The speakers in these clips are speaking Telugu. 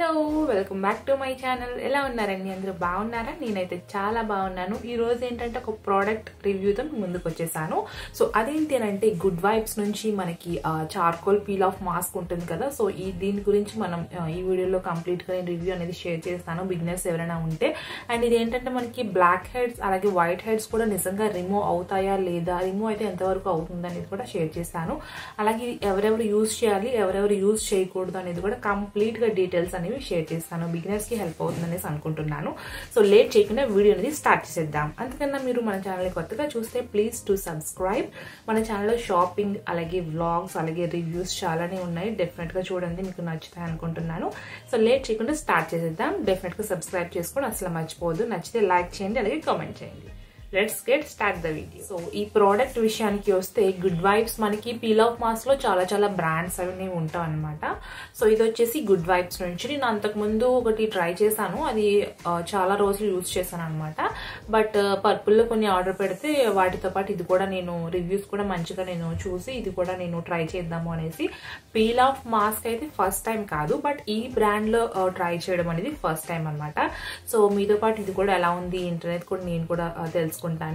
Hello welcome back to my channel ఎలా ఉన్నారండి అందరూ బాగున్నారా నేనైతే చాలా బాగున్నాను ఈ రోజు ఏంటంటే ఒక ప్రోడక్ట్ రివ్యూతో ముందుకు వచ్చేసాను సో అదేంటి అని అంటే గుడ్ వైబ్స్ నుంచి మనకి చార్కోల్ పీల్ ఆఫ్ మాస్క్ ఉంటుంది కదా సో ఈ దీని గురించి మనం ఆ, ఈ వీడియోలో కంప్లీట్ గా నేను రివ్యూ అనేది షేర్ చేస్తాను బిగినర్స్ ఎవరైనా ఉంటే అండ్ ఇది ఏంటంటే మనకి బ్లాక్ హెడ్స్ అలాగే వైట్ హెడ్స్ కూడా నిజంగా రిమూవ్ అవుతాయా లేదా రిమూవ్ అయితే ఎంతవరకు అవుతుంది అనేది కూడా షేర్ చేస్తాను అలాగే ఇది ఎవరెవరు యూజ్ చేయాలి ఎవరెవరు యూజ్ చేయకూడదు అనేది కూడా కంప్లీట్ గా డీటెయిల్స్ అనేవి షేర్ చేస్తాను బిగినర్స్ కి హెల్ప్ అవుతుంది అనేసి అనుకుంటున్నాను సో లేట్ చేయకుండా వీడియో అనేది స్టార్ట్ చేసేద్దాం అంతకన్నా మీరు మన ఛానల్ కొత్తగా చూస్తే ప్లీజ్ టు సబ్స్క్రైబ్ మన ఛానల్లో షాపింగ్ అలాగే వ్లాగ్స్ అలాగే రివ్యూస్ చాలానే ఉన్నాయి డెఫినెట్ గా చూడండి మీకు నచ్చుతాయి అనుకుంటున్నాను సో లేట్ చేయకుండా స్టార్ట్ చేసేద్దాం డెఫినెట్ గా సబ్స్క్రైబ్ చేసుకోండి అసలు మర్చిపోవద్దు నచ్చితే లైక్ చేయండి అలాగే కామెంట్ చేయండి let's get start the video so ఈ ప్రోడక్ట్ విషయానికి వస్తే గుడ్ వైబ్స్ మనకి పీల్ ఆఫ్ మాస్ లో చాలా చాలా బ్రాండ్స్ అవి ఉంటాయి అనమాట సో ఇది వచ్చేసి గుడ్ వైబ్స్ నుంచి నేను అంతకు ముందు ఒకటి ట్రై చేశాను అది ఆ, చాలా రోజులు యూజ్ చేశాను అనమాట బట్ పర్పుల్ లో కొన్ని ఆర్డర్ పెడితే వాటితో పాటు ఇది కూడా నేను రివ్యూస్ కూడా మంచిగా నేను చూసి ఇది కూడా నేను ట్రై చేద్దాము అనేసి పీల్ ఆఫ్ మాస్క్ అయితే ఫస్ట్ టైం కాదు బట్ ఈ బ్రాండ్ లో ట్రై చేయడం అనేది ఫస్ట్ టైం అనమాట సో మీతో పాటు ఇది కూడా ఎలా ఉంది ఇంటర్నెట్ కూడా నేను కూడా ఆ, తెలుసుకుంటాను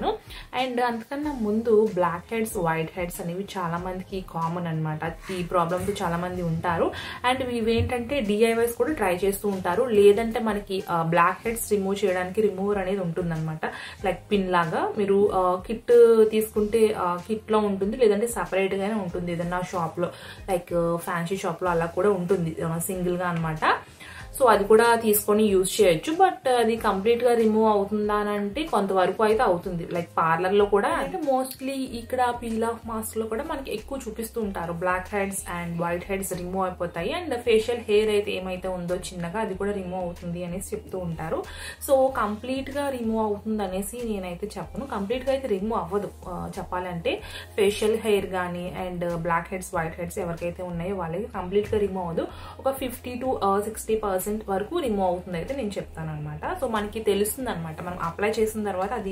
అండ్ అంతకన్నా ముందు బ్లాక్ హెడ్స్ వైట్ హెడ్స్ అనేవి చాలా మందికి కామన్ అనమాట ఈ ప్రాబ్లమ్ తో చాలా మంది ఉంటారు అండ్ ఇవి ఏంటంటే డిఐవైస్ కూడా ట్రై చేస్తూ ఉంటారు లేదంటే మనకి బ్లాక్ హెడ్స్ రిమూవ్ చేయడానికి రిమూవర్ అనేది ఉంటుందన్నమాట లైక్ పిన్ లాగా మీరు కిట్ తీసుకుంటే కిట్ లో ఉంటుంది లేదంటే సపరేట్ గానే ఉంటుంది ఏదన్నా షాప్ లో లైక్ ఫ్యాన్సీ షాప్ లో అలా కూడా ఉంటుంది సింగిల్ గా అన్నమాట సో అది కూడా తీసుకొని యూజ్ చేయొచ్చు బట్ అది కంప్లీట్ గా రిమూవ్ అవుతుందా అని అంటే కొంతవరకు అయితే అవుతుంది లైక్ పార్లర్ లో కూడా అంటే మోస్ట్లీ ఇక్కడ పీల్ ఆఫ్ మాస్క్ లో కూడా మనకి ఎక్కువ చూపిస్తూ ఉంటారు blackheads and whiteheads remove అయిపోతాయి అండ్ ఫేషియల్ హెయిర్ అయితే ఏమైతే ఉందో చిన్నగా అది కూడా రిమూవ్ అవుతుంది అనేసి చెప్తూ ఉంటారు సో కంప్లీట్ గా రిమూవ్ అవుతుంది అనేసి నేనైతే చెప్పను కంప్లీట్ గా అయితే రిమూవ్ అవ్వదు ఆ, చెప్పాలంటే ఫేషియల్ హెయిర్ కానీ and blackheads whiteheads ఎవరికైతే ఉన్నాయో వాళ్ళకి కంప్లీట్ గా రిమూవ్ అవ్వదు ఒక ఫిఫ్టీ టు సిక్స్టీ పర్సెంట్ వరకు రిమూవ్ అవుతుంది అయితే నేను చెప్తాను అనమాట సో మనకి తెలుస్తుంది అనమాట మనం అప్లై చేసిన తర్వాత అది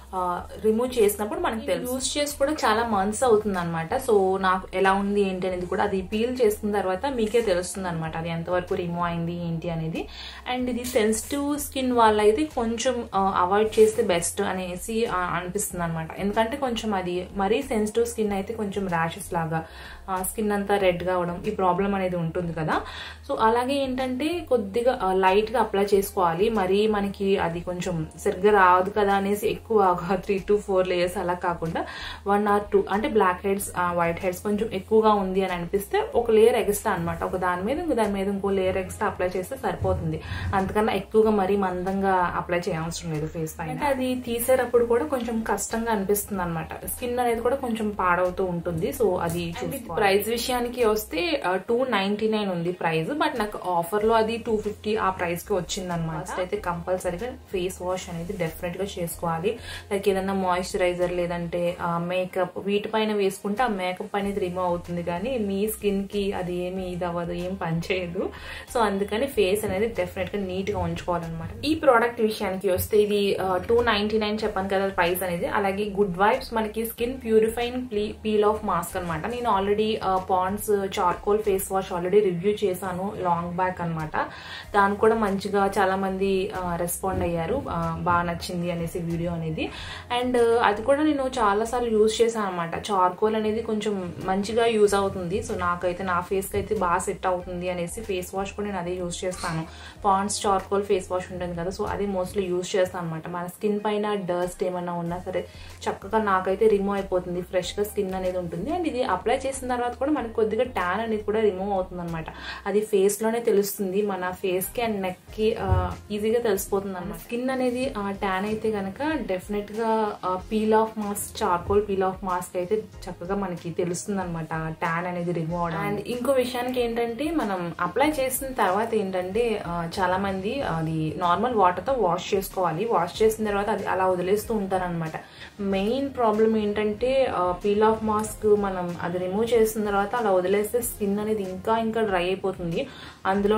రిమూవ్ చేసినప్పుడు మనకి యూజ్ చేసి కూడా చాలా మంత్స్ అవుతుంది అనమాట సో నాకు ఎలా ఉంది ఏంటి అనేది కూడా అది పీల్ చేసిన తర్వాత మీకే తెలుస్తుంది అనమాట అది ఎంతవరకు రిమూవ్ అయింది ఏంటి అనేది అండ్ ఇది సెన్సిటివ్ స్కిన్ వాళ్ళైతే కొంచెం అవాయిడ్ చేస్తే బెస్ట్ అనేసి ఆ, అనిపిస్తుంది అనమాట ఎందుకంటే కొంచెం అది మరీ సెన్సిటివ్ స్కిన్ అయితే కొంచెం ర్యాషెస్ లాగా స్కిన్ అంతా రెడ్ గా అవడం ఈ ప్రాబ్లం అనేది ఉంటుంది కదా సో అలాగే ఏంటంటే కొద్దిగా లైట్ గా అప్లై చేసుకోవాలి మరీ మనకి అది కొంచెం సరిగ్గా రాదు కదా అనేసి ఎక్కువ ఒక త్రీ టు ఫోర్ లేయర్స్ అలా కాకుండా వన్ ఆర్ టూ అంటే బ్లాక్ హెడ్స్ వైట్ హెడ్స్ కొంచెం ఎక్కువగా ఉంది అని అనిపిస్తే ఒక లేయర్ ఎక్స్ట్రా అనమాట ఒక దాని మీద ఇంకో దాని మీద ఇంకో లేయర్ ఎక్స్ట్రా అప్లై చేస్తే సరిపోతుంది అంతకన్నా ఎక్కువగా మరీ మందంగా అప్లై చేయవసరం లేదు ఫేస్ పైన అంటే అది తీసేటప్పుడు కూడా కొంచెం కష్టంగా అనిపిస్తుంది అనమాట స్కిన్ అనేది కూడా కొంచెం పాడవుతూ ఉంటుంది సో అది ప్రైస్ విషయానికి వస్తే టూ నైన్టీ నైన్ ఉంది ప్రైస్ బట్ నాకు ఆఫర్ లో అది టూ ఫిఫ్టీ ఆ ప్రైస్ కి వచ్చింది అనమాట అయితే కంపల్సరీగా ఫేస్ వాష్ అనేది డెఫినెట్ గా చేసుకోవాలి లైక్ ఏదన్నా మాయిశ్చరైజర్ లేదంటే మేకప్ వీటిపైన వేసుకుంటే ఆ మేకప్ అనేది రిమూవ్ అవుతుంది కానీ మీ స్కిన్ కి అది ఏమి ఇది అవ్వదు ఏం పనిచేయదు సో అందుకని ఫేస్ అనేది డెఫినెట్ గా నీట్ గా ఉంచుకోవాలన్నమాట ఈ ప్రోడక్ట్ విషయానికి వస్తే ఇది టూ నైన్టీ నైన్ చెప్పాను కదా ప్రైస్ అనేది అలాగే గుడ్ వైబ్స్ మనకి skin purifying peel off mask అనమాట నేను already Pond's charcoal face wash already review చేశాను లాంగ్ బ్యాక్ అన్నమాట దానికి కూడా మంచిగా చాలా మంది రెస్పాండ్ అయ్యారు ఆ, బాగా నచ్చింది అనేసి వీడియో అనేది అండ్ అది కూడా నేను చాలా సార్లు యూజ్ చేశాను అనమాట చార్కోల్ అనేది కొంచెం మంచిగా యూజ్ అవుతుంది సో నాకైతే నా ఫేస్ కి అయితే బాగా సెట్ అవుతుంది అనేసి ఫేస్ వాష్ కూడా నేను అదే యూజ్ చేస్తాను పాండ్స్ చార్కోల్ ఫేస్ వాష్ ఉంటుంది కదా సో అది మోస్ట్లీ యూజ్ చేస్తాను అనమాట మన స్కిన్ పైన డస్ట్ ఏమన్నా ఉన్నా సరే చక్కగా నాకైతే రిమూవ్ అయిపోతుంది ఫ్రెష్ గా స్కిన్ అనేది ఉంటుంది అండ్ ఇది అప్లై చేసిన తర్వాత కూడా మనకి కొద్దిగా ట్యాన్ అనేది కూడా రిమూవ్ అవుతుంది అనమాట అది ఫేస్ లోనే తెలుస్తుంది మన ఫేస్ కి అండ్ నెక్ కి ఈజీగా తెలిసిపోతుంది అనమాట స్కిన్ అనేది ట్యాన్ అయితే గనక డెఫినెట్ గా peel off mask charcoal peel off mask అయితే చక్కగా మనకి తెలుస్తుంది అనమాట ట్యాన్ అనేది రిమూవ్ అవడం అండ్ ఇంకో విషయానికి ఏంటంటే మనం అప్లై చేసిన తర్వాత ఏంటంటే ఆ, చాలా మంది అది నార్మల్ వాటర్ తో వాష్ చేసుకోవాలి వాష్ చేసిన తర్వాత అది అలా వదిలేస్తూ ఉంటారనమాట మెయిన్ ప్రాబ్లం ఏంటంటే పీల్ ఆఫ్ మాస్క్ మనం అది రిమూవ్ చేసిన తర్వాత అలా వదిలేస్తే స్కిన్ అనేది ఇంకా ఇంకా డ్రై అయిపోతుంది అందులోనే ఇప్పుడు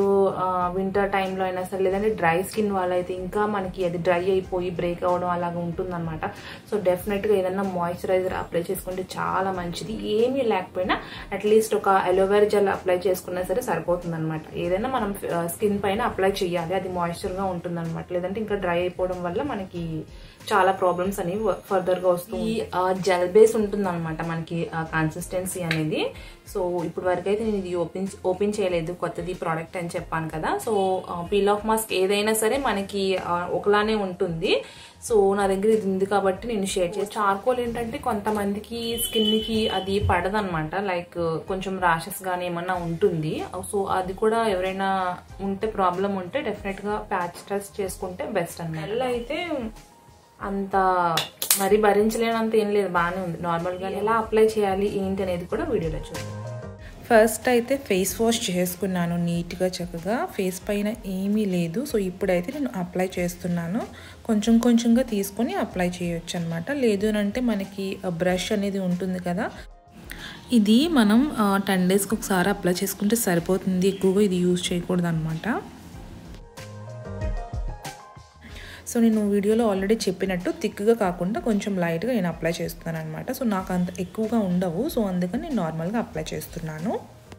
వింటర్ టైంలో అయినా సరే లేదంటే డ్రై స్కిన్ వాళ్ళైతే ఇంకా మనకి అది డ్రై అయిపోయి బ్రేక్ అవ్వడం అలాగా ఉంటుందన్నమాట సో డెఫినెట్గా ఏదైనా మాయిశ్చరైజర్ అప్లై చేసుకుంటే చాలా మంచిది ఏమీ లేకపోయినా అట్లీస్ట్ ఒక అలోవెరా జెల్ అప్లై చేసుకున్నా సరే సరిపోతుంది అనమాట ఏదైనా మనం స్కిన్ పైన అప్లై చేయాలి అది మాయిశ్చర్గా ఉంటుంది అనమాట లేదంటే ఇంకా డ్రై అయిపోవడం వల్ల మనకి చాలా ప్రాబ్లమ్స్ అనేవి ఫర్దర్ గా వస్తుంది జెల్ బేస్ ఉంటుంది అనమాట మనకి కన్సిస్టెన్సీ అనేది సో ఇప్పుడు వరకు అయితే నేను ఇది ఓపెన్ ఓపెన్ చేయలేదు కొత్తది ప్రోడక్ట్ అని చెప్పాను కదా సో పీల్ ఆఫ్ మాస్క్ ఏదైనా సరే మనకి ఒకలానే ఉంటుంది సో నా దగ్గర ఇది ఉంది కాబట్టి నేను షేర్ చేసి చార్కోల్ ఏంటంటే కొంతమందికి స్కిన్ కి అది పడదనమాట లైక్ కొంచెం ర్యాషెస్ గానీ ఏమన్నా ఉంటుంది సో అది కూడా ఎవరైనా ఉంటే ప్రాబ్లం ఉంటే డెఫినెట్ గా ప్యాచ్ టెస్ట్ చేసుకుంటే బెస్ట్ అనమాట అయితే అంత మరి భరించలేనంత ఏం లేదు బాగానే ఉంది నార్మల్గా ఎలా అప్లై చేయాలి ఏంటి అనేది కూడా వీడియోలో చూద్దాం ఫస్ట్ అయితే ఫేస్ వాష్ చేసుకున్నాను నీట్గా చక్కగా ఫేస్ పైన ఏమీ లేదు సో ఇప్పుడైతే నేను అప్లై చేస్తున్నాను కొంచెం కొంచెంగా తీసుకొని అప్లై చేయొచ్చు అనమాట లేదు అంటే మనకి బ్రష్ అనేది ఉంటుంది కదా ఇది మనం టెన్ డేస్కి ఒకసారి అప్లై చేసుకుంటే సరిపోతుంది ఎక్కువగా ఇది యూజ్ చేయకూడదు అనమాట సో నేను వీడియోలో ఆల్రెడీ చెప్పినట్టు థిక్గా కాకుండా కొంచెం లైట్గా నేను అప్లై చేస్తున్నాను అనమాట సో నాకు అంత ఎక్కువగా ఉండవు సో అందుకని నేను నార్మల్గా అప్లై చేస్తున్నాను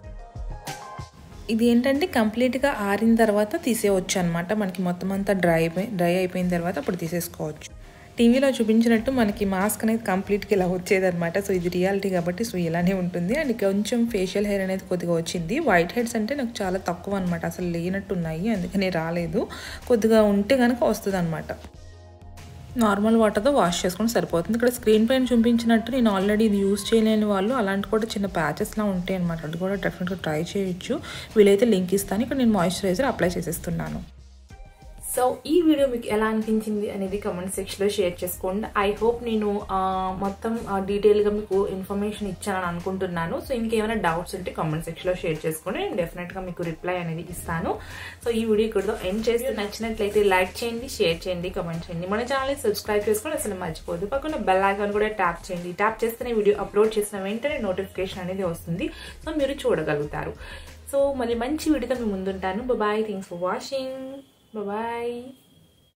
ఇది ఏంటంటే కంప్లీట్గా ఆరిన తర్వాత తీసేయవచ్చు అనమాట మనకి మొత్తం అంతా డ్రై అయిపోయి డ్రై అయిపోయిన తర్వాత అప్పుడు తీసేసుకోవచ్చు టీవీలో చూపించినట్టు మనకి మాస్క్ అనేది కంప్లీట్గా ఇలా వచ్చేదనమాట సో ఇది రియాలిటీ కాబట్టి సో ఇలానే ఉంటుంది అండ్ కొంచెం ఫేషియల్ హెయిర్ అనేది కొద్దిగా వచ్చింది వైట్ హెడ్స్ అంటే నాకు చాలా తక్కువ అనమాట అసలు లేనట్టు ఉన్నాయి అందుకని రాలేదు కొద్దిగా ఉంటే కనుక వస్తుంది అనమాట నార్మల్ వాటర్తో వాష్ చేసుకుని సరిపోతుంది ఇక్కడ స్క్రీన్ పైన చూపించినట్టు నేను ఆల్రెడీ ఇది యూస్ చేయలేని వాళ్ళు అలాంటి కూడా చిన్న ప్యాచెస్లా ఉంటాయి అనమాట అది కూడా డెఫినెట్గా ట్రై చేయొచ్చు వీలైతే లింక్ ఇస్తాను ఇక్కడ నేను మాయిశ్చరైజర్ అప్లై చేసేస్తున్నాను సో ఈ వీడియో మీకు ఎలా అనిపించింది అనేది కమెంట్ సెక్షన్లో షేర్ చేసుకోండి ఐ హోప్ నేను మొత్తం డీటెయిల్గా మీకు ఇన్ఫర్మేషన్ ఇచ్చానని అనుకుంటున్నాను సో ఇంకేమైనా డౌట్స్ ఉంటే కామెంట్ సెక్షన్లో షేర్ చేసుకోండి నేను డెఫినెట్గా మీకు రిప్లై అనేది ఇస్తాను సో ఈ వీడియో ఇక్కడతో ఎండ్ చేస్తే నచ్చినట్లయితే లైక్ చేయండి షేర్ చేయండి కమెంట్ చేయండి మన ఛానల్ని సబ్స్క్రైబ్ చేసుకోండి అసలు మర్చిపోదు పక్కన బెల్ ఐకాన్ కూడా ట్యాప్ చేయండి ట్యాప్ చేస్తేనే వీడియో అప్లోడ్ చేసిన వెంటనే నోటిఫికేషన్ అనేది వస్తుంది సో మీరు చూడగలుగుతారు సో మళ్ళీ మంచి వీడియోతో మీ ముందుంటాను bye thanks for watching Bye bye.